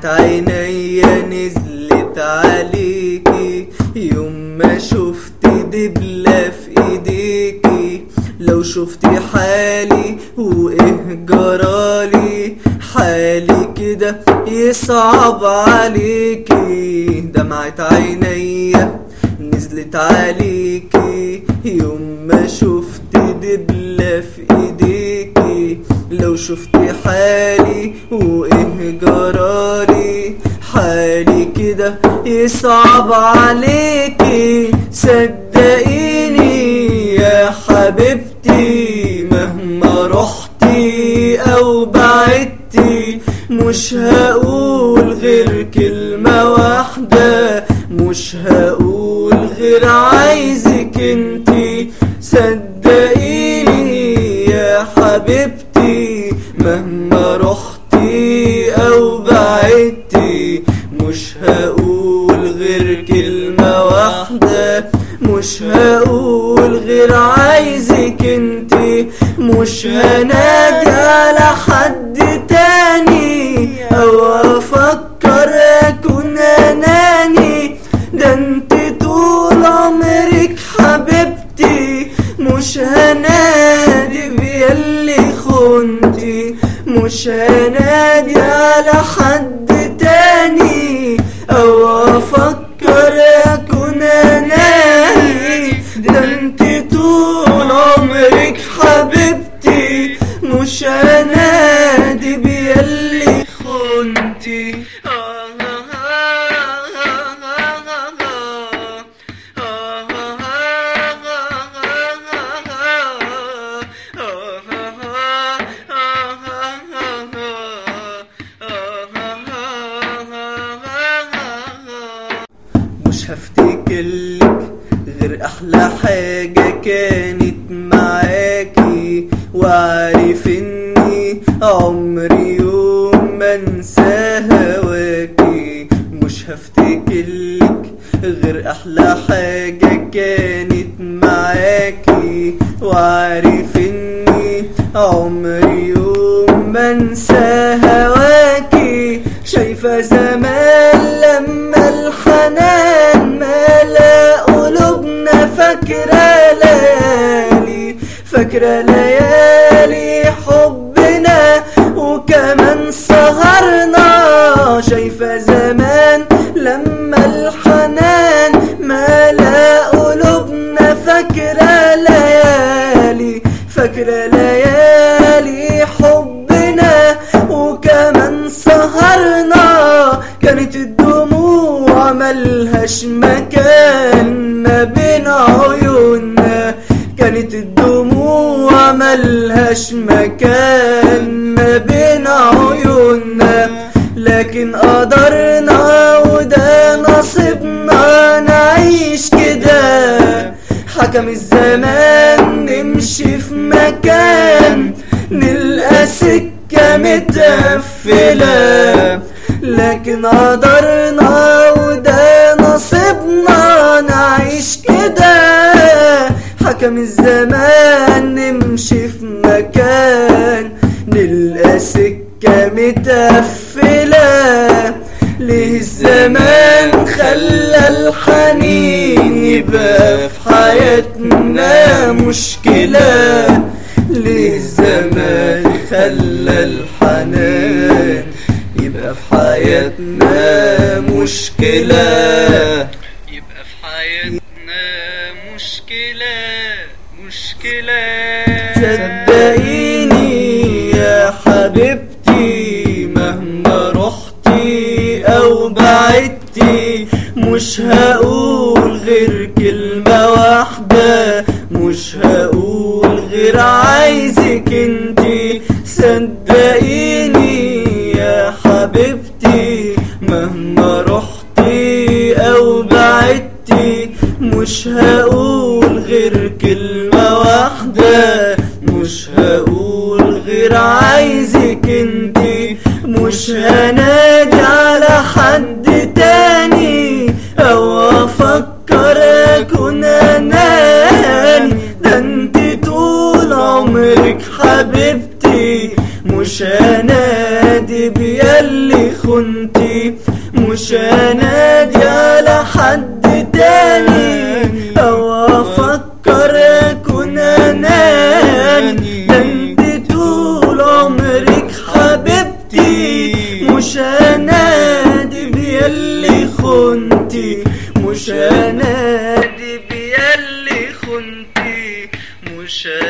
دمعت عينيا نزلت عليكي يوم ما شفت دبلة في ايديكي لو شفتي حالي وايه جرالي حالي كده يصعب عليكي دمعت عينيا نزلت عليكي يوم ما شفت دبلة في ايديكي لو شفتي حالي وايه جرالي حالي كده يصعب عليكي صدقيني يا حبيبتي مهما رحتي او بعدتي مش هقول غير كلمة واحدة مش هقول غير عايزك انتي صدقيني يا حبيبتي مهما رحتي او بعدتي مش هقول غير كلمة واحدة مش هقول غير عايزك انتي مش هنادي على حد تاني او افكر اكون اناني ده انت طول عمرك حبيبتي مش هنادي بياللي خنتي مش هنادي على حد تاني او افكر اكون اناني ده انت طول عمرك حبيبتي مش هنادي بياللي خنتي مش هفتكرلك غير احلى حاجة كانت معاكي وعارف اني عمري يوم ما انسى هواكي مش هفتكرلك غير احلى حاجة كانت معاكي وعارف اني عمري يوم ما انسى هواكي شايفة زمان لما الحنان ملا قلوبنا فاكرة ليالي فاكرة ليالي حبنا وكمان سهرنا شايفة زمان لما الحنان ملا قلوبنا فاكرة ليالي فاكرة ليالي حبنا وكمان سهرنا كانت الدموع ملهاش مكان ما بين عيوننا كانت الدموع ملهاش مكان ما بين عيوننا لكن قدرنا وده نصيبنا نعيش كده حكم الزمان نمشي في مكان نلقى سكة متقفلة لكن قدرنا وده نصيبنا نعيش كده حكم الزمان نمشي في مكان نلقى سكة متقفلة ليه الزمان خلى الحنين يبقى في حياتنا مشكلة ليه الزمان خلى الحنان يبقى في حياتنا مشكلة يبقى في حياتنا مشكلة مشكلة صدقيني يا حبيبتي مهما رحتي او بعدتي مش هقول غير كلمة واحدة مش هقول غير عايزك انتي صدقيني يا حبيبتي مهما رحتي او بعدتي مش هقول غير كلمة واحدة مش هقول غير عايزك انتي مش هنادي على حد تاني او افكر اكون اناني ده انتي طول عمرك حبيبتي مش هنادي بياللي خن خنتي مش هنادي على حد تاني او افكر اكون اناني ده انت طول عمرك حبيبتي مش هنادي بياللي خنتي مش هنادي بياللي خنتي مش